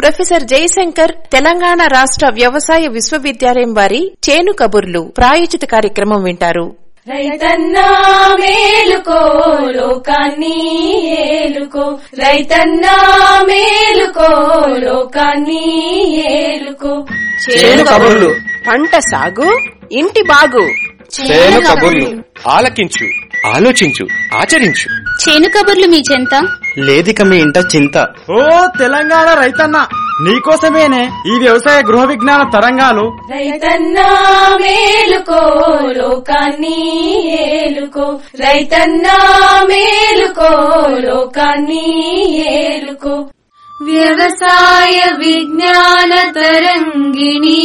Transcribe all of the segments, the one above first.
professor Jayashankar Telangana రాష్ట్ర వ్యవసాయ విశ్వవిద్యాలయం వారి చేను కబుర్లు ప్రాయోజిత కార్యక్రమం వింటారు రైతన్నా మేలుకో లోకాన్ని ఏలుకో రైతన్నా మేలుకో లోకాన్ని ఏలుకో చేను కబుర్లు పంట సాగు ఇంటి బాగు చేను కబుర్లు ఆలకించు ఆలోచించు ఆచరించు చేను కబుర్లు మీ చెంత లేదిక మీ ఇంట చింత ఓ తెలంగాణ రైతన్న నీకోసమేనే ఈ వ్యవసాయ గృహ విజ్ఞాన తరంగాలు రైతన్నా మేలుకో లోకాన్ని ఏలుకో రైతన్నా మేలుకో లోకాన్ని ఏలుకో వ్యవసాయ విజ్ఞాన తరంగిణి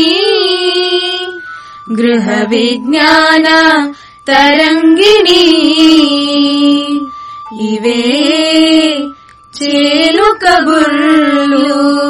గృహ విజ్ఞాన తరంగిణి ఇవే చేలు కబుర్లు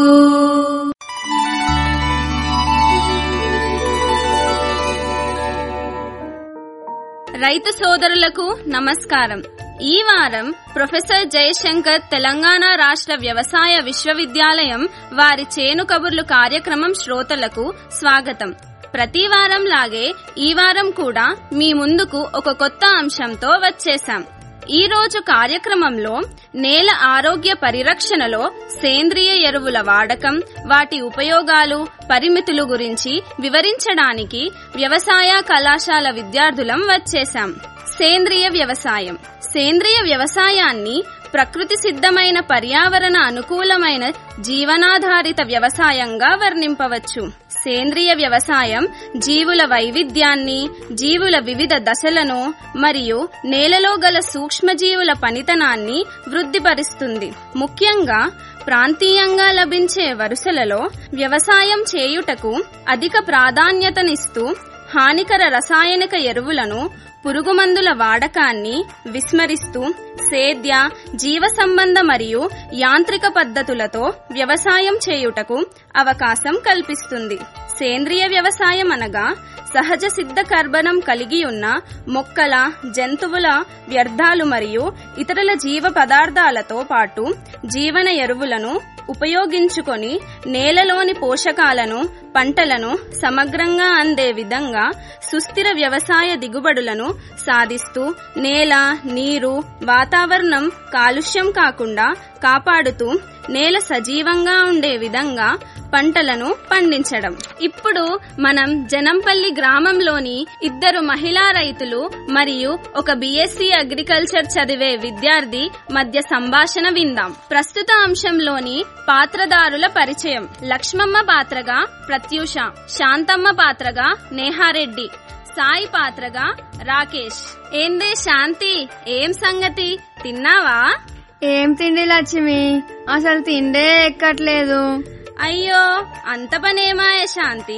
రైతు సోదరులకు నమస్కారం ఈ వారం ప్రొఫెసర్ జయశంకర్ తెలంగాణ రాష్ట్ర వ్యవసాయ విశ్వవిద్యాలయం వారి చేను కబుర్లు కార్యక్రమం శ్రోతలకు స్వాగతం ప్రతి వారం లాగే ఈ వారం కూడా మీ ముందుకు ఒక కొత్త అంశంతో వచ్చేశాం ఈ రోజు కార్యక్రమంలో నేల ఆరోగ్య పరిరక్షణలో సేంద్రియ ఎరువుల వాడకం వాటి ఉపయోగాలు పరిమితులు గురించి వివరించడానికి వ్యవసాయ కళాశాల విద్యార్థులం వచ్చేశాం సేంద్రియ వ్యవసాయం సేంద్రియ వ్యవసాయాన్ని ప్రకృతి సిద్ధమైన పర్యావరణ అనుకూలమైన జీవనాధారిత వ్యవసాయంగా వర్ణింపవచ్చు సేంద్రియ వ్యవసాయం జీవుల వైవిధ్యాన్ని జీవుల వివిధ దశలను మరియు నేలలో గల సూక్ష్మజీవుల పనితనాన్ని వృద్ధిపరుస్తుంది ముఖ్యంగా ప్రాంతీయంగా లభించే వరుసలలో వ్యవసాయం చేయుటకు అధిక ప్రాధాన్యతనిస్తూ హానికర రసాయనిక ఎరువులను పురుగుమందుల వాడకాన్ని విస్మరిస్తూ సేద్య జీవ సంబంధ మరియు యాంత్రిక పద్ధతులతో వ్యవసాయం చేయుటకు అవకాశం కల్పిస్తుంది సేంద్రియ వ్యవసాయం అనగా సహజ సిద్ధ కర్బనం కలిగి ఉన్న మొక్కల జంతువుల వ్యర్థాలు మరియు ఇతరుల జీవ పదార్థాలతో పాటు జీవన ఎరువులను ఉపయోగించుకొని నేలలోని పోషకాలను పంటలను సమగ్రంగా అందే విధంగా సుస్థిర వ్యవసాయ దిగుబడులను సాధిస్తూ నేల నీరు వాతావరణం కాలుష్యం కాకుండా కాపాడుతూ నేల సజీవంగా ఉండే విధంగా పంటలను పండించడం ఇప్పుడు మనం జనంపల్లి గ్రామంలోని ఇద్దరు మహిళా రైతులు మరియు ఒక బీఎస్సీ అగ్రికల్చర్ చదివే విద్యార్థి మధ్య సంభాషణ విందాం ప్రస్తుత అంశంలోని పాత్రదారుల పరిచయం లక్ష్మమ్మ పాత్రగా ప్రత్యూష శాంతమ్మ పాత్రగా నేహారెడ్డి సాయి పాత్రగా రాకేష్ ఏందే శాంతి ఏం సంగతి తిన్నావా ఏం తిండి లక్ష్మి అసలు తిండే ఎక్కట్లేదు అయ్యో అంత పనేమాయే శాంతి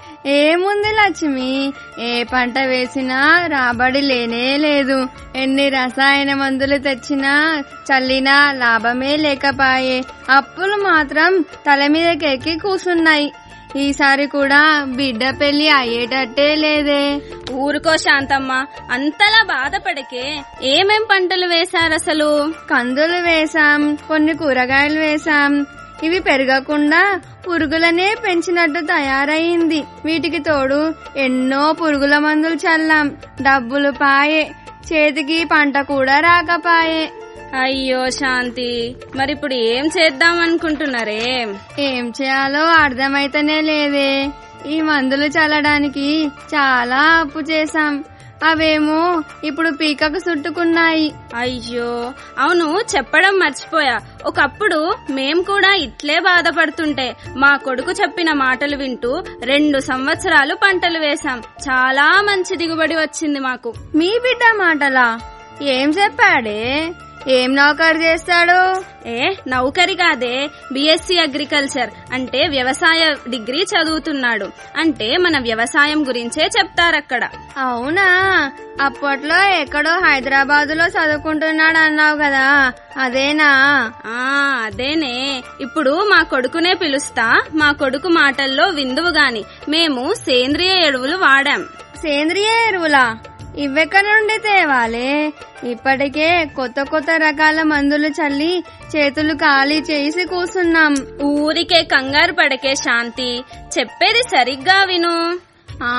ఏముంది లక్ష్మి ఏ పంట వేసినా రాబడి లేనే లేదు ఎన్ని రసాయన మందులు తెచ్చినా చల్లినా లాభమే లేకపాయే అప్పులు మాత్రం తల మీదకెక్కి కూసున్నాయి ఈసారి కూడా బిడ్డ పెళ్లి అయ్యేటట్టే లేదే ఊరుకో శాంతమ్మ అంతలా బాధపడకే ఏమేం పంటలు వేశారసలు కందులు వేశాం కొన్ని కూరగాయలు వేశాం ఇవి పెరగకుండా పురుగులనే పెంచినట్టు తయారయింది వీటికి తోడు ఎన్నో పురుగుల మందులు చల్లాం డబ్బులు పాయే చేతికి పంట కూడా రాకపాయే అయ్యో శాంతి మరిప్పుడు ఏం చేద్దాం అనుకుంటున్నారే ఏం చేయాలో అర్థమైతేనే లేదే ఈ మందులు చల్లడానికి చాలా అప్పు చేశాం అవేమో ఇప్పుడు పీకకు చుట్టుకున్నాయి అయ్యో అవును చెప్పడం మర్చిపోయా ఒకప్పుడు మేం కూడా ఇట్లే బాధపడుతుంటే మా కొడుకు చెప్పిన మాటలు వింటూ రెండు సంవత్సరాలు పంటలు వేశాం చాలా మంచి దిగుబడి వచ్చింది మాకు మీ బిడ్డ మాటలా ఏం చెప్పాడే ఏం నౌకరు చేస్తాడు ఏ నౌకరి కాదే బిఎస్సి అగ్రికల్చర్ అంటే వ్యవసాయ డిగ్రీ చదువుతున్నాడు అంటే మన వ్యవసాయం గురించే చెప్తారక్కడ అవునా అప్పట్లో ఎక్కడో హైదరాబాద్ లో చదువుకుంటున్నాడు అన్నావు కదా అదేనా ఆ అదేనే ఇప్పుడు మా కొడుకునే పిలుస్తా మా కొడుకు మాటల్లో విందువు గాని మేము సేంద్రియ ఎరువులు వాడాం సేంద్రియ ఎరువులా ఇవ్వెక్కడ నుండి తేవాలే ఇప్పటికే కొత్త కొత్త రకాల మందులు చల్లి చేతులు ఖాళీ చేసి కూసున్నాం ఊరికే కంగారు పడకే శాంతి చెప్పేది సరిగ్గా విను ఆ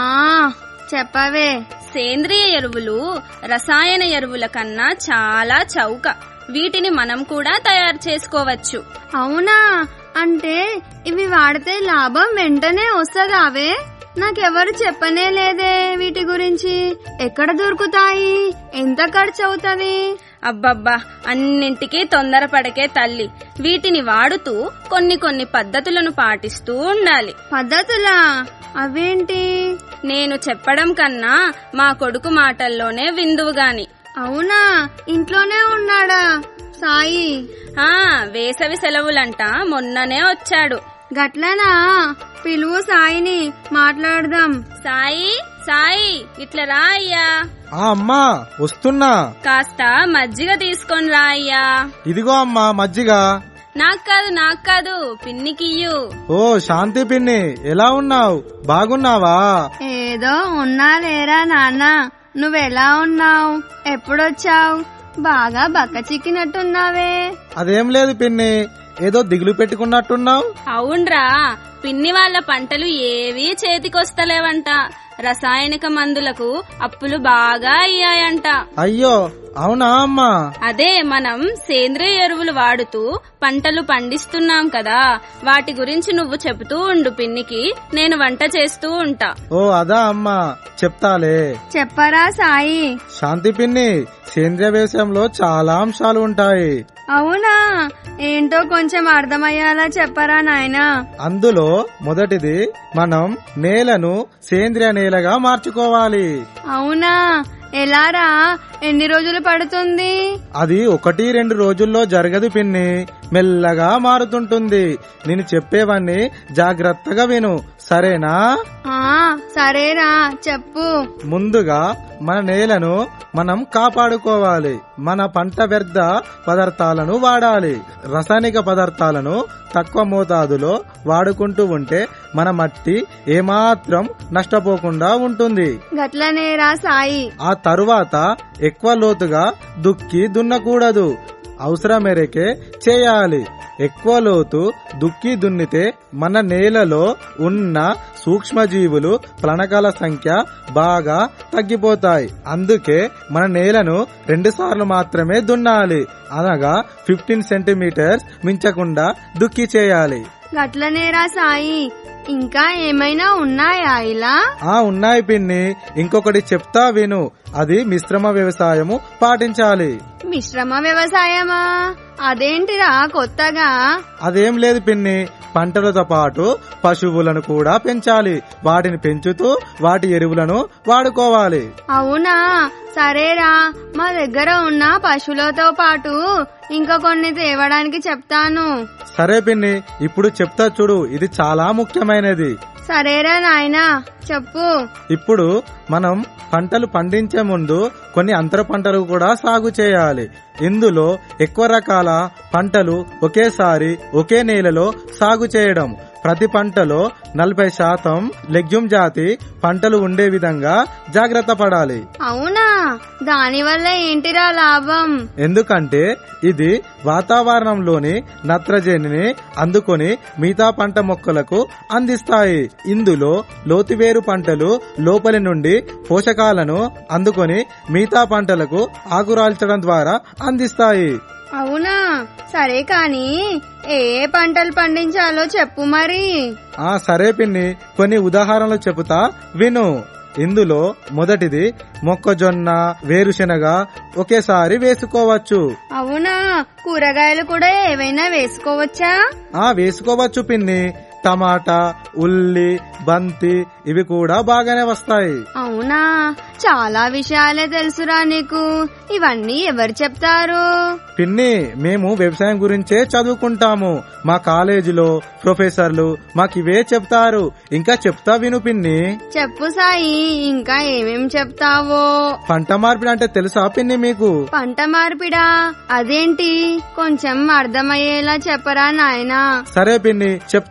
చెప్పవే సేంద్రియ ఎరువులు రసాయన ఎరువుల కన్నా చాలా చౌక వీటిని మనం కూడా తయారు చేసుకోవచ్చు అవునా అంటే ఇవి వాడితే లాభం వెంటనే వస్తుందావే నాకెవరు చెప్పనే లేదే వీటి గురించి ఎక్కడ దొరుకుతాయి ఎంత ఖర్చు అవుతుంది అబ్బబ్బా అన్నింటికీ తొందరపడకే తల్లి వీటిని వాడుతూ కొన్ని కొన్ని పద్ధతులను పాటిస్తూ ఉండాలి పద్ధతులా అవేంటి నేను చెప్పడం కన్నా మా కొడుకు మాటల్లోనే విందువు గాని అవునా ఇంట్లోనే ఉన్నాడా సాయి ఆ వేసవి సెలవులంట మొన్ననే వచ్చాడు గట్లనా పిలువు సాయిని మాట్లాడదాం సాయి సాయి ఇట్లా రా అయ్యా ఆ అమ్మా వస్తున్నా కాస్త మజ్జిగ తీసుకొని రా అయ్యా ఇదిగో అమ్మా మజ్జిగ నాకు కాదు నాకు కాదు పిన్నికియ్యు ఓ శాంతి పిన్ని ఎలా ఉన్నావు బాగున్నావా ఏదో ఉన్నా లేరా నాన్న నువ్వెలా ఉన్నావు ఎప్పుడొచ్చావు బాగా బక్క చిక్కినట్టున్నావే అదేం లేదు పిన్ని ఏదో దిగులు పెట్టుకున్నట్టున్నావు అవునరా పిన్ని వాళ్ళ పంటలు ఏవీ చేతికొస్తలేవంట రసాయనిక మందులకు అప్పులు బాగా అయ్యాయంట అయ్యో అవునా అమ్మా అదే మనం సేంద్రియ ఎరువులు వాడుతూ పంటలు పండిస్తున్నాం కదా వాటి గురించి నువ్వు చెబుతూ ఉండు పిన్నికి నేను వంట చేస్తూ ఉంటా ఓ అదా అమ్మా చెప్తాలే చెప్పరా సాయి శాంతి పిన్ని సేంద్రియ వ్యవసాయంలో చాలా అంశాలు ఉంటాయి అవునా ఏంటో కొంచెం అర్థమయ్యేలా చెప్పరా నాయనా అందులో మొదటిది మనం నేలను సేంద్రియ నేలగా మార్చుకోవాలి అవునా ఎలారా ఎన్ని రోజులు పడుతుంది అది ఒకటి రెండు రోజుల్లో జరగదు పిన్ని మెల్లగా మారుతుంటుంది నేను చెప్పేవన్నీ జాగ్రత్తగా విను సరేనా ఆ సరేరా చెప్పు ముందుగా మన నేలను మనం కాపాడుకోవాలి మన పంట వ్యర్థ పదార్థాలను వాడాలి రసాయనిక పదార్థాలను తక్కువ మోతాదులో వాడుకుంటూ ఉంటే మన మట్టి ఏమాత్రం నష్టపోకుండా ఉంటుంది గట్లనేరా సాయి ఆ తరువాత ఎక్కువ లోతుగా దుక్కి దున్నకూడదు అవసరం మేరకే చేయాలి ఎక్కువ లోతు దుక్కి దున్నితే మన నేలలో ఉన్న సూక్ష్మజీవులు ప్రణకాల సంఖ్య బాగా తగ్గిపోతాయి అందుకే మన నేలను రెండు సార్లు మాత్రమే దున్నాలి అనగా ఫిఫ్టీన్ సెంటీమీటర్స్ మించకుండా దుక్కి చేయాలి గట్లనేరా సాయి ఇంకా ఏమైనా ఉన్నాయా ఇలా ఆ ఉన్నాయి పిన్ని ఇంకొకటి చెప్తా విను అది మిశ్రమ వ్యవసాయము పాటించాలి మిశ్రమ వ్యవసాయమా అదేంటిరా కొత్తగా అదేం లేదు పిన్ని పంటలతో పాటు పశువులను కూడా పెంచాలి వాటిని పెంచుతూ వాటి ఎరువులను వాడుకోవాలి అవునా సరేరా మా దగ్గర ఉన్న పశువులతో పాటు ఇంకా కొన్ని తేవడానికి చెప్తాను సరే పిన్ని ఇప్పుడు చెప్తా చూడు ఇది చాలా ముఖ్యమైనది సరేరా నాయనా చెప్పు ఇప్పుడు మనం పంటలు పండించే ముందు కొన్ని అంతర పంటలు కూడా సాగు చేయాలి ఇందులో ఎక్కువ రకాల పంటలు ఒకేసారి ఒకే నేలలో సాగు చేయడం ప్రతి పంటలో నలభై శాతం లెగ్యూమ్ జాతి పంటలు ఉండే విధంగా జాగ్రత్త పడాలి అవునా దానివల్ల ఏంటిరా లాభం ఎందుకంటే ఇది వాతావరణంలోని నత్రజనిని అందుకొని మిగతా పంట మొక్కలకు అందిస్తాయి ఇందులో లోతువేరు పంటలు లోపలి నుండి పోషకాలను అందుకొని మిగతా పంటలకు ఆకురాల్చడం ద్వారా అందిస్తాయి అవునా సరే కాని ఏ ఏ పంటలు పండించాలో చెప్పు మరి ఆ సరే పిన్ని కొన్ని ఉదాహరణలు చెబుతా విను ఇందులో మొదటిది మొక్కజొన్న వేరుశెనగ ఒకేసారి వేసుకోవచ్చు అవునా కూరగాయలు కూడా ఏవైనా వేసుకోవచ్చా ఆ వేసుకోవచ్చు పిన్ని టమాటా ఉల్లి బంతి ఇవి కూడా బాగానే వస్తాయి అవునా చాలా విషయాలే తెలుసురా నీకు ఇవన్నీ ఎవరు చెప్తారు పిన్ని మేము వ్యవసాయం గురించే చదువుకుంటాము మా కాలేజీలో ప్రొఫెసర్లు మాకు ఇవే చెప్తారు ఇంకా చెప్తా విను పిన్ని చెప్పు సాయి ఇంకా ఏమేం చెప్తావో పంట మార్పిడి అంటే తెలుసా పిన్ని మీకు పంట మార్పిడా అదేంటి కొంచెం అర్థమయ్యేలా చెప్పరా నాయనా సరే పిన్ని చెప్తా విను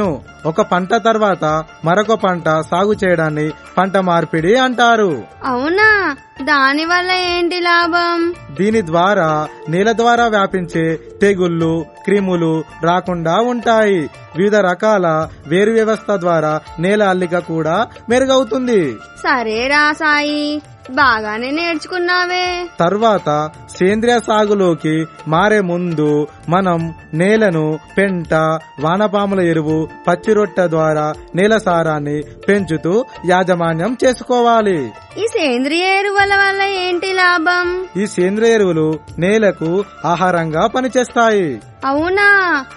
అవును ఒక పంట తర్వాత మరొక పంట సాగు చేయడాన్ని పంట మార్పిడి అంటారు అవునా దాని వల్ల ఏంటి లాభం దీని ద్వారా నేల ద్వారా వ్యాపించే తెగుళ్ళు క్రిములు రాకుండా ఉంటాయి వివిధ రకాల వేరు వ్యవస్థ ద్వారా నేల అల్లిక కూడా మెరుగవుతుంది సరే రా సాయి బాగానే నేర్చుకున్నావే తర్వాత సేంద్రియ సాగులోకి మారే ముందు మనం నేలను పెంట వానపాముల ఎరువు పచ్చిరొట్టె ద్వారా నేల సారాన్ని పెంచుతూ యాజమాన్యం చేసుకోవాలి ఈ సేంద్రియ ఎరువుల వల్ల ఏంటి లాభం ఈ సేంద్రియ ఎరువులు నేలకు ఆహారంగా పనిచేస్తాయి అవునా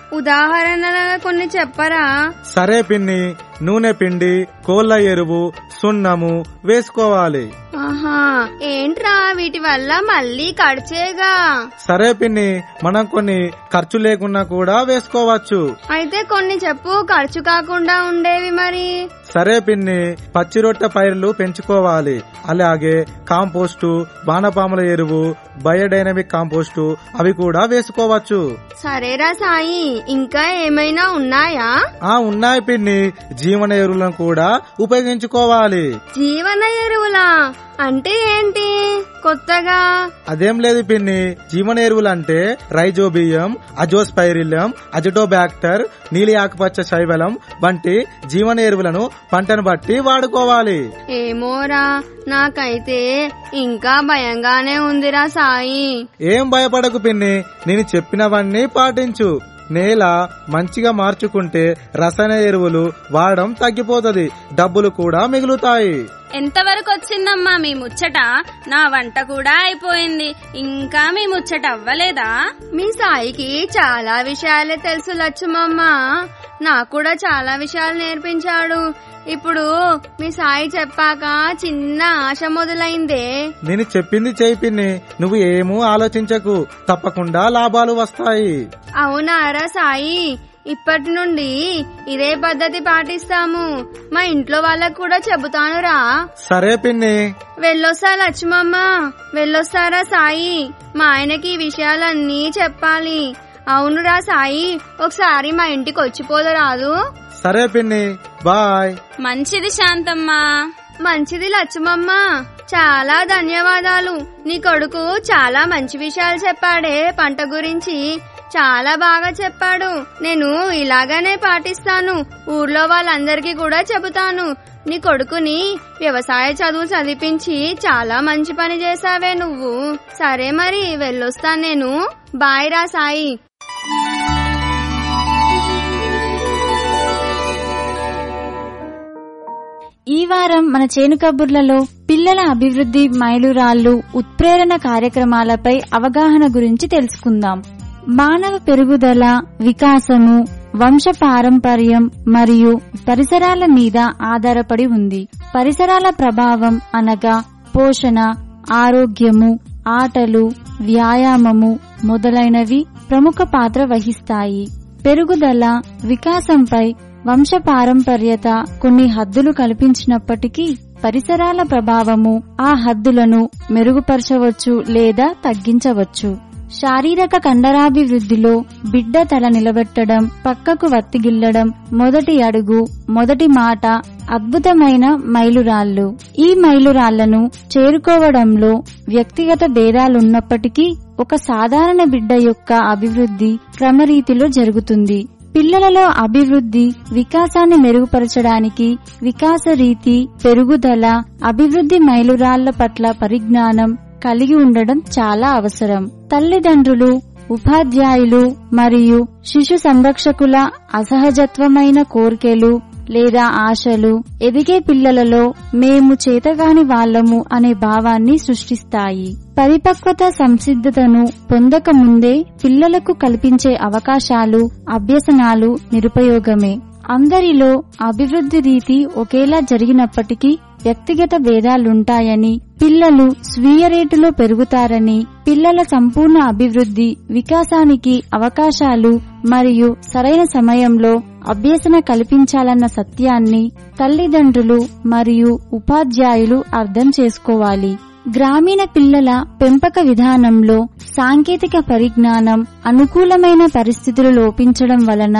ఉదాహరణగా కొన్ని చెప్పరా సరే పిన్ని నూనె పిండి కోళ్ల ఎరువు సున్నము వేసుకోవాలి ఆహా ఏంట్రా వీటి వల్ల మళ్ళీ ఖర్చేగా సరే పిన్ని మనం కొన్ని ఖర్చు లేకున్నా కూడా వేసుకోవచ్చు అయితే కొన్ని చెప్పు ఖర్చు కాకుండా ఉండేవి మరి సరే పిన్ని పచ్చిరొట్టె పైర్లు పెంచుకోవాలి అలాగే కాంపోస్టు వానపాముల ఎరువు బయోడైనమిక్ కాంపోస్టు అవి కూడా వేసుకోవచ్చు సరేరా సాయి ఇంకా ఏమైనా ఉన్నాయా ఆ ఉన్నాయి పిన్ని జీవన ఎరువులను కూడా ఉపయోగించుకోవాలి జీవన ఎరువులా అంటే ఏంటి కొత్తగా అదేం లేదు పిన్ని జీవన ఎరువులు అంటే రైజోబియం అజోస్పైరిలియం అజిటోబాక్టర్ నీలి ఆకుపచ్చ శైవలం వంటి జీవన ఎరువులను పంటను బట్టి వాడుకోవాలి ఏమోరా నాకైతే ఇంకా భయంగానే ఉందిరా సాయి ఏం భయపడకు పిన్ని నేను చెప్పినవన్నీ పాటించు నేల మంచిగా మార్చుకుంటే రసాయన ఎరువులు వాడడం తగ్గిపోతది డబ్బులు కూడా మిగులుతాయి ఎంతవరకు వచ్చిందమ్మా మీ ముచ్చట నా వంట కూడా అయిపోయింది ఇంకా మీ ముచ్చట అవ్వలేదా మీ సాయికి చాలా విషయాలే తెలుసు లక్ష్మమ్మ నాకు కూడా చాలా విషయాలు నేర్పించాడు ఇప్పుడు మీ సాయి చెప్పాక చిన్న ఆశ మొదలైందే నేను చెప్పింది చేయి పిన్ని నువ్వు ఏమూ ఆలోచించకు తప్పకుండా లాభాలు వస్తాయి అవునారా సాయి ఇప్పటి నుండి ఇదే పద్ధతి పాటిస్తాము మా ఇంట్లో వాళ్ళకు కూడా చెబుతానురా సరే పిన్ని వెళ్ళొస్తా లక్ష్మమ్మ వెళ్ళొస్తారా సాయి మా ఆయనకి ఈ విషయాలన్నీ చెప్పాలి అవునురా సాయి ఒకసారి మా ఇంటికి వచ్చిపోదు రాదు సరే పిన్ని బాయ్ మంచిది శాంతమ్మా మంచిది లక్ష్మమ్మ చాలా ధన్యవాదాలు నీ కొడుకు చాలా మంచి విషయాలు చెప్పాడే పంట గురించి చాలా బాగా చెప్పాడు నేను ఇలాగనే పాటిస్తాను ఊర్లో వాళ్ళందరికీ కూడా చెబుతాను నీ కొడుకుని వ్యవసాయ చదువు చదివించి చాలా మంచి పని చేసావే నువ్వు సరే మరి వెళ్ళొస్తాను నేను బాయ్ రా సాయి ఈ వారం మన చేను కబుర్లలో పిల్లల అభివృద్ధి మైలురాళ్లు ఉత్ప్రేరణ కార్యక్రమాలపై అవగాహన గురించి తెలుసుకుందాం మానవ పెరుగుదల వికాసము వంశ పారంపర్యం మరియు పరిసరాల మీద ఆధారపడి ఉంది పరిసరాల ప్రభావం అనగా పోషణ ఆరోగ్యము ఆటలు వ్యాయామము మొదలైనవి ప్రముఖ పాత్ర వహిస్తాయి పెరుగుదల వికాసంపై వంశ పారంపర్యత కొన్ని హద్దులు కల్పించినప్పటికీ పరిసరాల ప్రభావము ఆ హద్దులను మెరుగుపరచవచ్చు లేదా తగ్గించవచ్చు శారీరక కండరాభివృద్ధిలో బిడ్డ తల నిలబెట్టడం పక్కకు వత్తిగిల్లడం మొదటి అడుగు మొదటి మాట అద్భుతమైన మైలురాళ్లు ఈ మైలురాళ్లను చేరుకోవడంలో వ్యక్తిగత భేదాలున్నప్పటికీ ఒక సాధారణ బిడ్డ యొక్క అభివృద్ధి క్రమరీతిలో జరుగుతుంది పిల్లలలో అభివృద్ధి వికాసాన్ని మెరుగుపరచడానికి వికాస రీతి పెరుగుదల అభివృద్ధి మైలురాళ్ల పట్ల పరిజ్ఞానం కలిగి ఉండడం చాలా అవసరం తల్లిదండ్రులు ఉపాధ్యాయులు మరియు శిశు సంరక్షకుల అసహజత్వమైన కోరికలు లేదా ఆశలు ఎదిగే పిల్లలలో మేము చేతగాని వాళ్ళము అనే భావాన్ని సృష్టిస్తాయి పరిపక్వత సంసిద్ధతను పొందక ముందే పిల్లలకు కల్పించే అవకాశాలు అభ్యసనాలు నిరుపయోగమే అందరిలో అభివృద్ధి రీతి ఒకేలా జరిగినప్పటికీ వ్యక్తిగత భేదాలుంటాయని పిల్లలు స్వీయ రేటులో పెరుగుతారని పిల్లల సంపూర్ణ అభివృద్ధి వికాసానికి అవకాశాలు మరియు సరైన సమయంలో అభ్యసన కల్పించాలన్న సత్యాన్ని తల్లిదండ్రులు మరియు ఉపాధ్యాయులు అర్థం చేసుకోవాలి గ్రామీణ పిల్లల పెంపక విధానంలో సాంకేతిక పరిజ్ఞానం అనుకూలమైన పరిస్థితులు లోపించడం వలన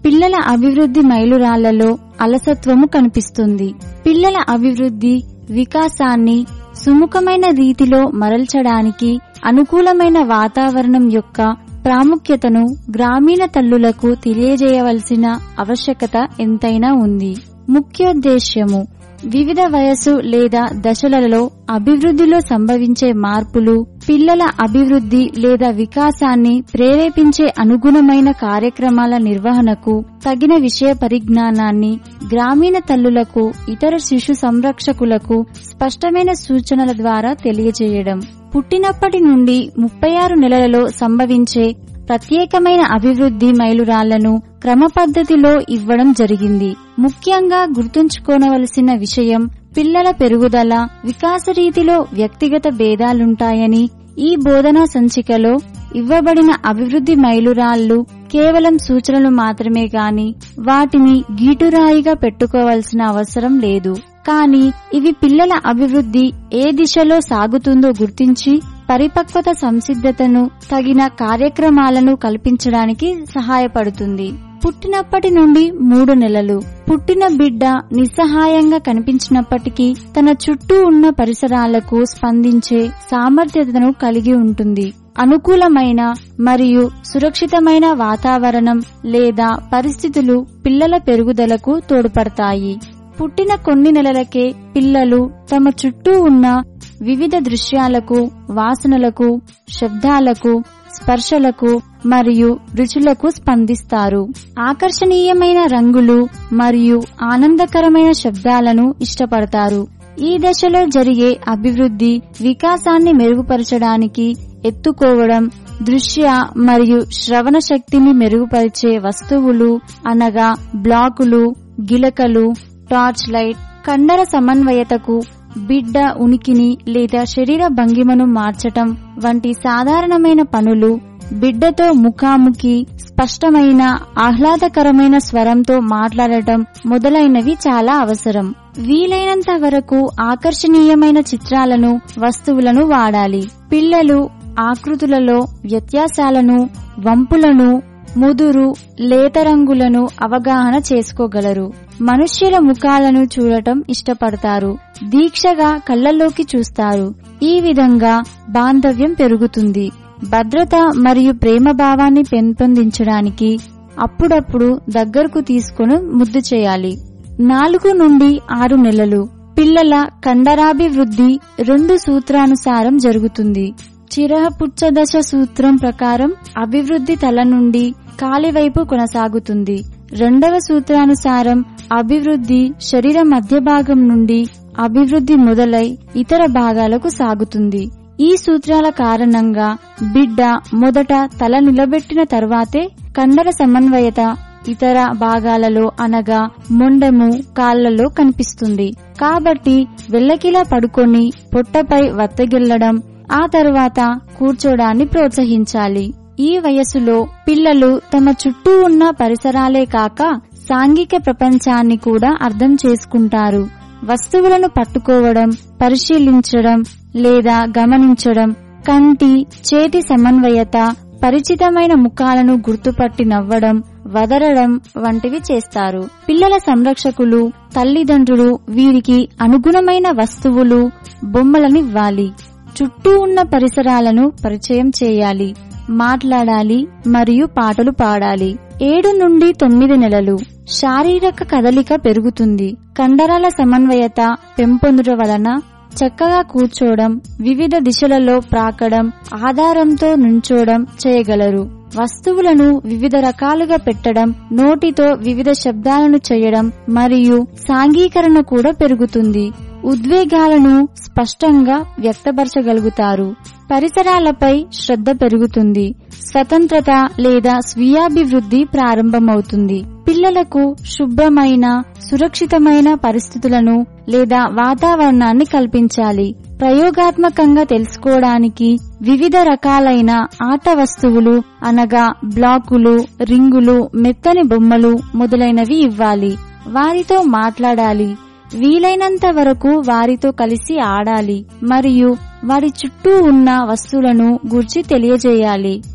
పిల్లల అభివృద్ధి మైలురాళ్లలో అలసత్వము కనిపిస్తుంది పిల్లల అభివృద్ధి వికాసాన్ని సుముఖమైన రీతిలో మరల్చడానికి అనుకూలమైన వాతావరణం యొక్క ప్రాముఖ్యతను గ్రామీణ తల్లులకు తెలియజేయవలసిన ఆవశ్యకత ఎంతైనా ఉంది ముఖ్యోద్దేశ్యము వివిధ వయసు లేదా దశలలో అభివృద్ధిలో సంభవించే మార్పులు పిల్లల అభివృద్ధి లేదా వికాసాన్ని ప్రేరేపించే అనుగుణమైన కార్యక్రమాల నిర్వహణకు తగిన విషయ పరిజ్ఞానాన్ని గ్రామీణ తల్లులకు ఇతర శిశు సంరక్షకులకు స్పష్టమైన సూచనల ద్వారా తెలియజేయడం పుట్టినప్పటి నుండి ముప్పై ఆరు నెలలలో సంభవించే ప్రత్యేకమైన అభివృద్ధి మైలురాళ్లను క్రమపద్ధతిలో ఇవ్వడం జరిగింది ముఖ్యంగా గుర్తుంచుకోనవలసిన విషయం పిల్లల పెరుగుదల వికాస రీతిలో వ్యక్తిగత భేదాలుంటాయని ఈ బోధనా సంచికలో ఇవ్వబడిన అభివృద్ధి మైలురాళ్లు కేవలం సూచనలు మాత్రమే గాని వాటిని గీటురాయిగా పెట్టుకోవాల్సిన అవసరం లేదు కానీ ఇవి పిల్లల అభివృద్ధి ఏ దిశలో సాగుతుందో గుర్తించి పరిపక్వత సంసిద్ధతను తగిన కార్యక్రమాలను కల్పించడానికి సహాయపడుతుంది పుట్టినప్పటి నుండి మూడు నెలలు పుట్టిన బిడ్డ నిస్సహాయంగా కనిపించినప్పటికీ తన చుట్టూ ఉన్న పరిసరాలకు స్పందించే సామర్థ్యతను కలిగి ఉంటుంది అనుకూలమైన మరియు సురక్షితమైన వాతావరణం లేదా పరిస్థితులు పిల్లల పెరుగుదలకు తోడ్పడతాయి పుట్టిన కొన్ని నెలలకే పిల్లలు తమ చుట్టూ ఉన్న వివిధ దృశ్యాలకు వాసనలకు శబ్దాలకు స్పర్శలకు మరియు రుచులకు స్పందిస్తారు ఆకర్షణీయమైన రంగులు మరియు ఆనందకరమైన శబ్దాలను ఇష్టపడతారు ఈ దశలో జరిగే అభివృద్ధి వికాసాన్ని మెరుగుపరచడానికి ఎత్తుకోవడం దృశ్య మరియు శ్రవణ శక్తిని మెరుగుపరిచే వస్తువులు అనగా బ్లాకులు గిలకలు టార్చ్ లైట్ కండర సమన్వయతకు బిడ్డ ఉనికిని లేదా శరీర భంగిమను మార్చటం వంటి సాధారణమైన పనులు బిడ్డతో ముఖాముఖి స్పష్టమైన ఆహ్లాదకరమైన స్వరంతో మాట్లాడటం మొదలైనవి చాలా అవసరం వీలైనంత వరకు ఆకర్షణీయమైన చిత్రాలను వస్తువులను వాడాలి పిల్లలు ఆకృతులలో వ్యత్యాసాలను వంపులను ముదురు లేత రంగులను అవగాహన చేసుకోగలరు మనుష్యుల ముఖాలను చూడటం ఇష్టపడతారు దీక్షగా కళ్ళల్లోకి చూస్తారు ఈ విధంగా బాంధవ్యం పెరుగుతుంది భద్రత మరియు ప్రేమ భావాన్ని పెంపొందించడానికి అప్పుడప్పుడు దగ్గరకు తీసుకుని ముద్దు చేయాలి నాలుగు నుండి ఆరు నెలలు పిల్లల కండరాభివృద్ధి రెండు సూత్రానుసారం జరుగుతుంది చిరహపుచ్చదశ సూత్రం ప్రకారం అభివృద్ధి తల నుండి కాలివైపు కొనసాగుతుంది రెండవ సూత్రానుసారం అభివృద్ధి శరీర మధ్య భాగం నుండి అభివృద్ధి మొదలై ఇతర భాగాలకు సాగుతుంది ఈ సూత్రాల కారణంగా బిడ్డ మొదట తల నిలబెట్టిన తర్వాతే కండర సమన్వయత ఇతర భాగాలలో అనగా మొండెము కాళ్లలో కనిపిస్తుంది కాబట్టి వెల్లకిలా పడుకొని పొట్టపై వత్తగిల్లడం ఆ తర్వాత కూర్చోడాన్ని ప్రోత్సహించాలి ఈ వయసులో పిల్లలు తమ చుట్టూ ఉన్న పరిసరాలే కాక సాంఘిక ప్రపంచాన్ని కూడా అర్థం చేసుకుంటారు వస్తువులను పట్టుకోవడం పరిశీలించడం లేదా గమనించడం కంటి చేతి సమన్వయత పరిచితమైన ముఖాలను గుర్తుపట్టి నవ్వడం వదరడం వంటివి చేస్తారు పిల్లల సంరక్షకులు తల్లిదండ్రులు వీరికి అనుగుణమైన వస్తువులు బొమ్మలనివ్వాలి చుట్టూ ఉన్న పరిసరాలను పరిచయం చేయాలి మాట్లాడాలి మరియు పాటలు పాడాలి ఏడు నుండి తొమ్మిది నెలలు శారీరక కదలిక పెరుగుతుంది కండరాల సమన్వయత పెంపొందుట వలన చక్కగా కూర్చోవడం వివిధ దిశలలో ప్రాకడం ఆధారంతో నుంచోడం చేయగలరు వస్తువులను వివిధ రకాలుగా పెట్టడం నోటితో వివిధ శబ్దాలను చేయడం మరియు సాంఘీకరణ కూడా పెరుగుతుంది ఉద్వేగాలను స్పష్టంగా వ్యక్తపరచగలుగుతారు పరిసరాలపై శ్రద్ధ పెరుగుతుంది స్వతంత్రత లేదా స్వీయాభివృద్ధి ప్రారంభమవుతుంది పిల్లలకు శుభ్రమైన సురక్షితమైన పరిస్థితులను లేదా వాతావరణాన్ని కల్పించాలి ప్రయోగాత్మకంగా తెలుసుకోవడానికి వివిధ రకాలైన ఆట వస్తువులు అనగా బ్లాకులు రింగులు మెత్తని బొమ్మలు మొదలైనవి ఇవ్వాలి వారితో మాట్లాడాలి వీలైనంత వరకు వారితో కలిసి ఆడాలి మరియు వారి చుట్టూ ఉన్న వస్తువులను గూర్చి తెలియజేయాలి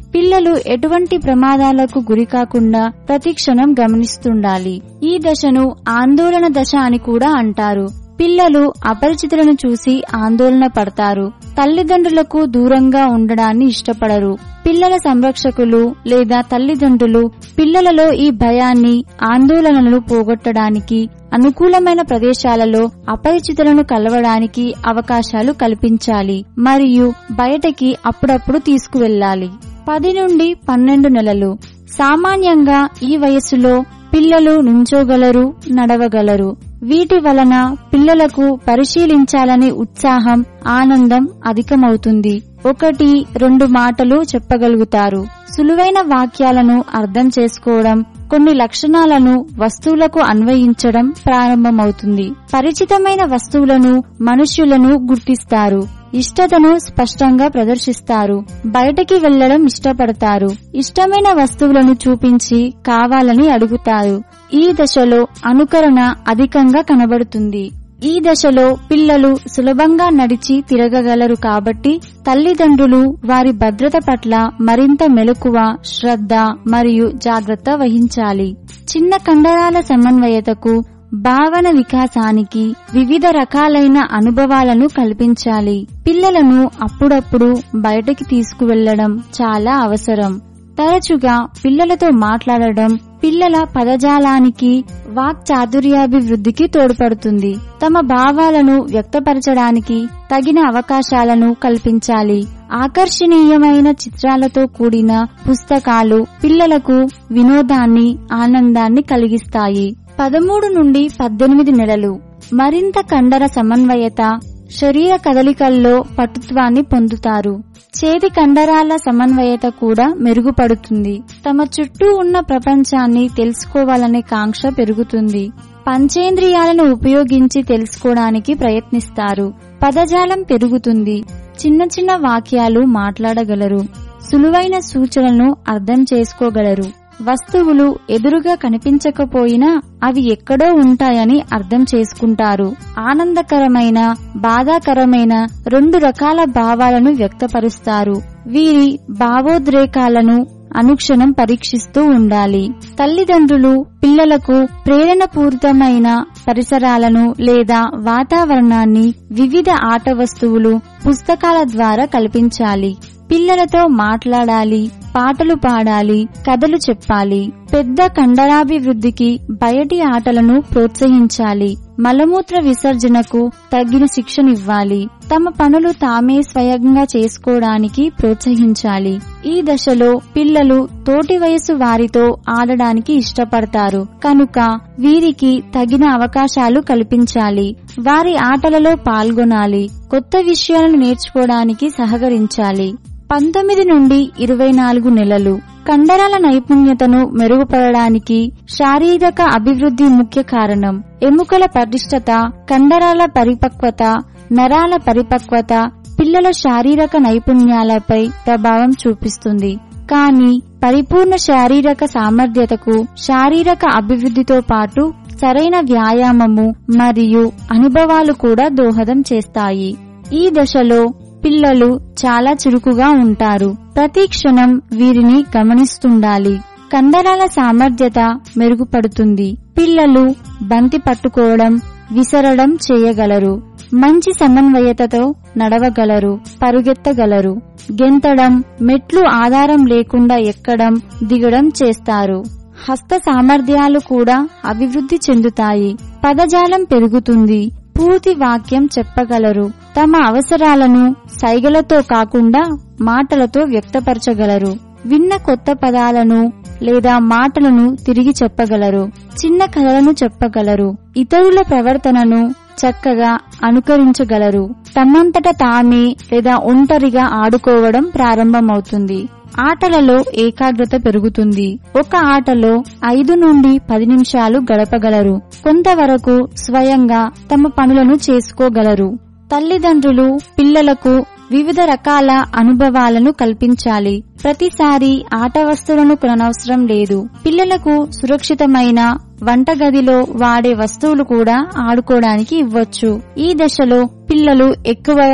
పిల్లలు ఎటువంటి ప్రమాదాలకు గురికాకుండా ప్రతిక్షణం గమనిస్తుండాలి ఈ దశను ఆందోళన దశ అని కూడా అంటారు పిల్లలు అపరిచితులను చూసి ఆందోళన పడతారు తల్లిదండ్రులకు దూరంగా ఉండడాన్ని ఇష్టపడరు పిల్లల సంరక్షకులు లేదా తల్లిదండ్రులు పిల్లలలో ఈ భయాన్ని ఆందోళనలు పోగొట్టడానికి అనుకూలమైన ప్రదేశాలలో అపరిచితులను కలవడానికి అవకాశాలు కల్పించాలి మరియు బయటకి అప్పుడప్పుడు తీసుకువెళ్ళాలి పది నుండి పన్నెండు నెలలు సామాన్యంగా ఈ వయస్సులో పిల్లలు నుంచోగలరు నడవగలరు వీటి వలన పిల్లలకు పరిశీలించాలనే ఉత్సాహం ఆనందం అధికమవుతుంది ఒకటి రెండు మాటలు చెప్పగలుగుతారు సులువైన వాక్యాలను అర్థం చేసుకోవడం కొన్ని లక్షణాలను వస్తువులకు అన్వయించడం ప్రారంభమవుతుంది పరిచితమైన వస్తువులను మనుష్యులను గుర్తిస్తారు ఇష్టతను స్పష్టంగా ప్రదర్శిస్తారు బయటకి వెళ్లడం ఇష్టపడతారు ఇష్టమైన వస్తువులను చూపించి కావాలని అడుగుతారు ఈ దశలో అనుకరణ అధికంగా కనబడుతుంది ఈ దశలో పిల్లలు సులభంగా నడిచి తిరగగలరు కాబట్టి తల్లిదండ్రులు వారి భద్రత పట్ల మరింత మెలకువ శ్రద్ధ మరియు జాగ్రత్త వహించాలి చిన్న కండరాల సమన్వయతకు భావన వికాసానికి వివిధ రకాలైన అనుభవాలను కల్పించాలి పిల్లలను అప్పుడప్పుడు బయటకి తీసుకువెళ్లడం చాలా అవసరం తరచుగా పిల్లలతో మాట్లాడడం పిల్లల పదజాలానికి వాక్ చాతుర్యాభివృద్ధికి తోడ్పడుతుంది తమ భావాలను వ్యక్తపరచడానికి తగిన అవకాశాలను కల్పించాలి ఆకర్షణీయమైన చిత్రాలతో కూడిన పుస్తకాలు పిల్లలకు వినోదాన్ని ఆనందాన్ని కలిగిస్తాయి పదమూడు నుండి పద్దెనిమిది నెలలు మరింత కండర సమన్వయత శరీర కదలికల్లో పటుత్వాన్ని పొందుతారు చేతి కండరాల సమన్వయత కూడా మెరుగుపడుతుంది తమ చుట్టూ ఉన్న ప్రపంచాన్ని తెలుసుకోవాలనే కాంక్ష పెరుగుతుంది పంచేంద్రియాలను ఉపయోగించి తెలుసుకోవడానికి ప్రయత్నిస్తారు పదజాలం పెరుగుతుంది చిన్న చిన్న వాక్యాలు మాట్లాడగలరు సులువైన సూచనలను అర్థం చేసుకోగలరు వస్తువులు ఎదురుగా కనిపించకపోయినా అవి ఎక్కడో ఉంటాయని అర్థం చేసుకుంటారు ఆనందకరమైన బాధాకరమైన రెండు రకాల భావాలను వ్యక్తపరుస్తారు వీరి భావోద్రేకాలను అనుక్షణం పరీక్షిస్తూ ఉండాలి తల్లిదండ్రులు పిల్లలకు ప్రేరణపూరితమైన పరిసరాలను లేదా వాతావరణాన్ని వివిధ ఆట వస్తువులు పుస్తకాల ద్వారా కల్పించాలి పిల్లలతో మాట్లాడాలి పాటలు పాడాలి కథలు చెప్పాలి పెద్ద కండరాభివృద్ధికి బయటి ఆటలను ప్రోత్సహించాలి మలమూత్ర విసర్జనకు తగిన శిక్షణివ్వాలి తమ పనులు తామే స్వయంగా చేసుకోవడానికి ప్రోత్సహించాలి ఈ దశలో పిల్లలు తోటి వయసు వారితో ఆడడానికి ఇష్టపడతారు కనుక వీరికి తగిన అవకాశాలు కల్పించాలి వారి ఆటలలో పాల్గొనాలి కొత్త విషయాలను నేర్చుకోవడానికి సహకరించాలి పంతొమ్మిది నుండి ఇరవై నాలుగు నెలలు కండరాల నైపుణ్యతను మెరుగుపడడానికి శారీరక అభివృద్ధి ముఖ్య కారణం ఎముకల పటిష్టత కండరాల పరిపక్వత నరాల పరిపక్వత పిల్లల శారీరక నైపుణ్యాలపై ప్రభావం చూపిస్తుంది కానీ పరిపూర్ణ శారీరక సామర్థ్యతకు శారీరక అభివృద్ధితో పాటు సరైన వ్యాయామము మరియు అనుభవాలు కూడా దోహదం చేస్తాయి ఈ దశలో పిల్లలు చాలా చురుకుగా ఉంటారు ప్రతి క్షణం వీరిని గమనిస్తుండాలి కండరాల సామర్థ్యత మెరుగుపడుతుంది పిల్లలు బంతి పట్టుకోవడం విసరడం చేయగలరు మంచి సమన్వయతతో నడవగలరు పరుగెత్తగలరు గెంతడం మెట్లు ఆధారం లేకుండా ఎక్కడం దిగడం చేస్తారు హస్త సామర్థ్యాలు కూడా అభివృద్ధి చెందుతాయి పదజాలం పెరుగుతుంది పూర్తి వాక్యం చెప్పగలరు తమ అవసరాలను సైగలతో కాకుండా మాటలతో వ్యక్తపరచగలరు విన్న కొత్త పదాలను లేదా మాటలను తిరిగి చెప్పగలరు చిన్న కథలను చెప్పగలరు ఇతరుల ప్రవర్తనను చక్కగా అనుకరించగలరు తమంతట తామే లేదా ఒంటరిగా ఆడుకోవడం ప్రారంభమవుతుంది ఆటలలో ఏకాగ్రత పెరుగుతుంది ఒక ఆటలో ఐదు నుండి పది నిమిషాలు గడపగలరు కొంతవరకు స్వయంగా తమ పనులను చేసుకోగలరు తల్లిదండ్రులు పిల్లలకు వివిధ రకాల అనుభవాలను కల్పించాలి ప్రతిసారి ఆట వస్తువులను కొనవసరం లేదు పిల్లలకు సురక్షితమైన వంటగదిలో వాడే వస్తువులు కూడా ఆడుకోవడానికి ఇవ్వచ్చు ఈ దశలో పిల్లలు ఎక్కువ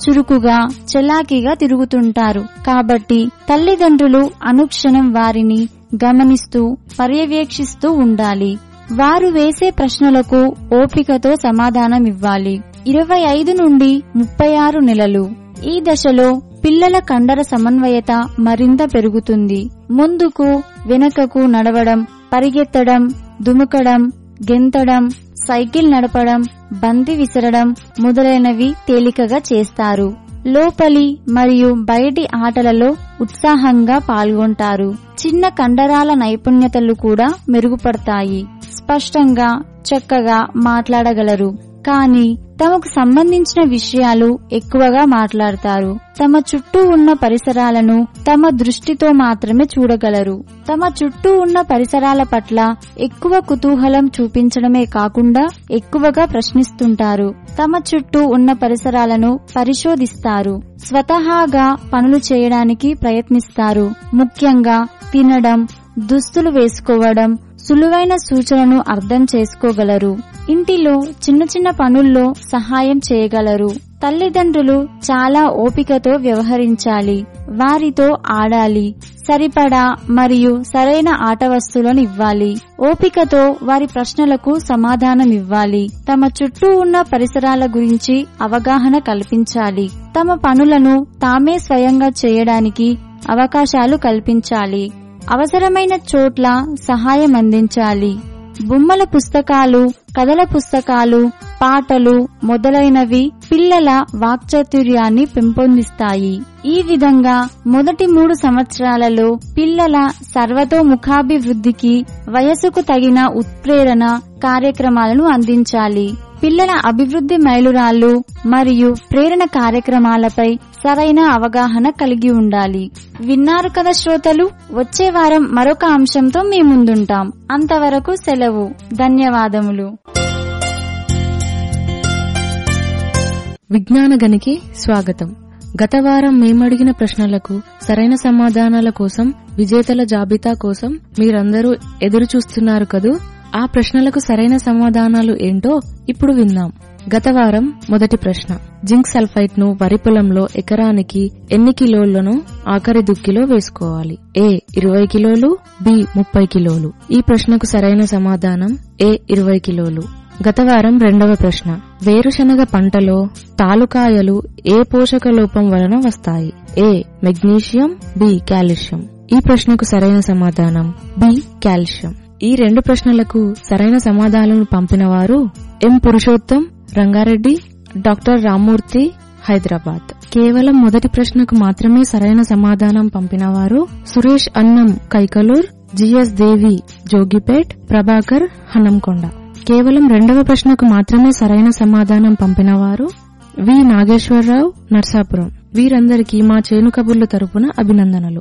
చురుకుగా చలాకీగా తిరుగుతుంటారు కాబట్టి తల్లిదండ్రులు అనుక్షణం వారిని గమనిస్తూ పర్యవేక్షిస్తూ ఉండాలి వారు వేసే ప్రశ్నలకు ఓపికతో సమాధానమివ్వాలి ఇరవై ఐదు నుండి ముప్పై ఆరు నెలలు ఈ దశలో పిల్లల కండర సమన్వయత మరింత పెరుగుతుంది ముందుకు వెనుకకు నడవడం పరిగెత్తడం దుముకడం గెంతడం సైకిల్ నడపడం బంతి విసరడం మొదలైనవి తేలికగా చేస్తారు లోపలి మరియు బయటి ఆటలలో ఉత్సాహంగా పాల్గొంటారు చిన్న కండరాల నైపుణ్యతలు కూడా మెరుగుపడతాయి స్పష్టంగా చక్కగా మాట్లాడగలరు కానీ తమకు సంబంధించిన విషయాలు ఎక్కువగా మాట్లాడతారు తమ చుట్టూ ఉన్న పరిసరాలను తమ దృష్టితో మాత్రమే చూడగలరు తమ చుట్టూ ఉన్న పరిసరాల పట్ల ఎక్కువ కుతూహలం చూపించడమే కాకుండా ఎక్కువగా ప్రశ్నిస్తుంటారు తమ చుట్టూ ఉన్న పరిసరాలను పరిశోధిస్తారు స్వతహాగా పనులు చేయడానికి ప్రయత్నిస్తారు ముఖ్యంగా తినడం దుస్తులు వేసుకోవడం సులువైన సూచనను అర్థం చేసుకోగలరు ఇంటిలో చిన్న చిన్న పనుల్లో సహాయం చేయగలరు తల్లిదండ్రులు చాలా ఓపికతో వ్యవహరించాలి వారితో ఆడాలి సరిపడా మరియు సరైన ఆట వస్తువులను ఇవ్వాలి ఓపికతో వారి ప్రశ్నలకు సమాధానం ఇవ్వాలి తమ చుట్టూ ఉన్న పరిసరాల గురించి అవగాహన కల్పించాలి తమ పనులను తామే స్వయంగా చేయడానికి అవకాశాలు కల్పించాలి అవసరమైన చోట్ల సహాయం అందించాలి బొమ్మల పుస్తకాలు కథల పుస్తకాలు పాటలు మొదలైనవి పిల్లల వాక్చాతుర్యాన్ని పెంపొందిస్తాయి ఈ విధంగా మొదటి మూడు సంవత్సరాలలో పిల్లల సర్వతోముఖాభివృద్ధికి వయసుకు తగిన ఉత్ప్రేరణ కార్యక్రమాలను అందించాలి పిల్లల అభివృద్ధి మైలురాళ్లు మరియు ప్రేరణ కార్యక్రమాలపై సరైన అవగాహన కలిగి ఉండాలి విన్నారు కదా శ్రోతలు వచ్చే వారం మరొక అంశంతో మీ ముందుంటాం అంతవరకు సెలవు ధన్యవాదములు విజ్ఞాన గనికి స్వాగతం గత వారం మేమడిగిన ప్రశ్నలకు సరైన సమాధానాల కోసం విజేతల జాబితా కోసం మీరందరూ ఎదురు చూస్తున్నారు కదూ ఆ ప్రశ్నలకు సరైన సమాధానాలు ఏంటో ఇప్పుడు విందాం గత వారం మొదటి ప్రశ్న జింక్ సల్ఫైట్ ను వరి పొలంలో ఎకరానికి ఎన్ని కిలోలను ఆఖరి దుక్కిలో వేసుకోవాలి ఏ ఇరవై కిలోలు బి ముప్పై కిలోలు ఈ ప్రశ్నకు సరైన సమాధానం ఏ ఇరవై కిలోలు గత వారం రెండవ ప్రశ్న వేరుశనగ పంటలో తాలుకాయలు ఏ పోషక లోపం వలన వస్తాయి ఏ మెగ్నీషియం బి కాల్షియం ఈ ప్రశ్నకు సరైన సమాధానం బి కాల్షియం ఈ రెండు ప్రశ్నలకు సరైన సమాధానాలను పంపిన వారు ఎం పురుషోత్తం రంగారెడ్డి డాక్టర్ రామ్మూర్తి హైదరాబాద్ కేవలం మొదటి ప్రశ్నకు మాత్రమే సరైన సమాధానం పంపిన వారు సురేష్ అన్నం కైకలూర్ జిఎస్ దేవి జోగిపేట్ ప్రభాకర్ హనంకొండ కేవలం రెండవ ప్రశ్నకు మాత్రమే సరైన సమాధానం పంపిన వారు వి నాగేశ్వరరావు నర్సాపురం వీరందరికీ మా చేను కబుర్ల తరపున అభినందనలు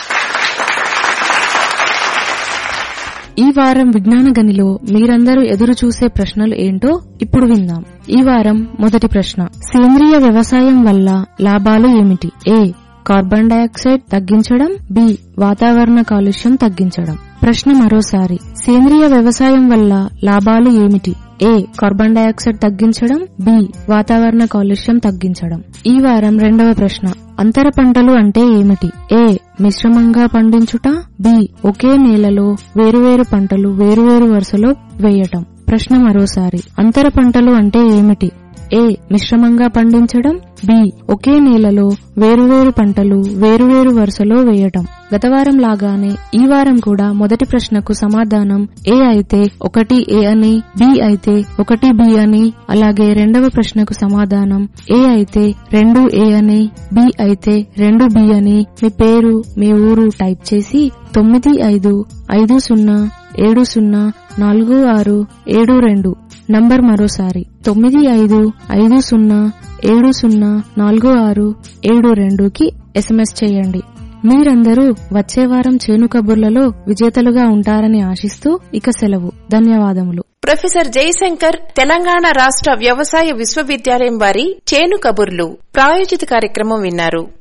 ఈ వారం విజ్ఞాన గనిలో మీరందరూ ఎదురు చూసే ప్రశ్నలు ఏంటో ఇప్పుడు విందాం ఈ వారం మొదటి ప్రశ్న సేంద్రియ వ్యవసాయం వల్ల లాభాలు ఏమిటి ఏ కార్బన్ డయాక్సైడ్ తగ్గించడం బి వాతావరణ కాలుష్యం తగ్గించడం ప్రశ్న మరోసారి సేంద్రియ వ్యవసాయం వల్ల లాభాలు ఏమిటి ఏ కార్బన్ డయాక్సైడ్ తగ్గించడం బి వాతావరణ కాలుష్యం తగ్గించడం ఈ వారం రెండవ ప్రశ్న అంతర పంటలు అంటే ఏమిటి ఏ మిశ్రమంగా పండించుట బి ఒకే నేలలో వేరువేరు పంటలు వేరువేరు వరుసలో వేయటం ప్రశ్న మరోసారి అంతర పంటలు అంటే ఏమిటి ఏ మిశ్రమంగా పండించడం బి ఒకే నేలలో వేరువేరు పంటలు వేరువేరు వరుసలో వేయటం గత వారం లాగానే ఈ వారం కూడా మొదటి ప్రశ్నకు సమాధానం ఏ అయితే ఒకటి ఏ అని బి అయితే ఒకటి బి అని అలాగే రెండవ ప్రశ్నకు సమాధానం ఏ అయితే రెండు ఏ అని బి అయితే రెండు బి అని మీ పేరు మీ ఊరు టైప్ చేసి తొమ్మిది ఐదు ఐదు సున్నా ఏడు సున్నా నాలుగు ఆరు ఏడు రెండు నంబర్ మరోసారి తొమ్మిది ఐదు ఐదు సున్నా ఏడు సున్నా నాలుగు ఆరు ఏడు రెండుకి ఎస్ఎంఎస్ చేయండి మీరందరూ వచ్చే వారం చేను కబుర్లలో విజేతలుగా ఉంటారని ఆశిస్తూ ఇక సెలవు ధన్యవాదములు ప్రొఫెసర్ జయశంకర్ తెలంగాణ రాష్ట్ర వ్యవసాయ విశ్వవిద్యాలయం వారి చేను కబుర్లు ప్రాయోజిత కార్యక్రమం విన్నారు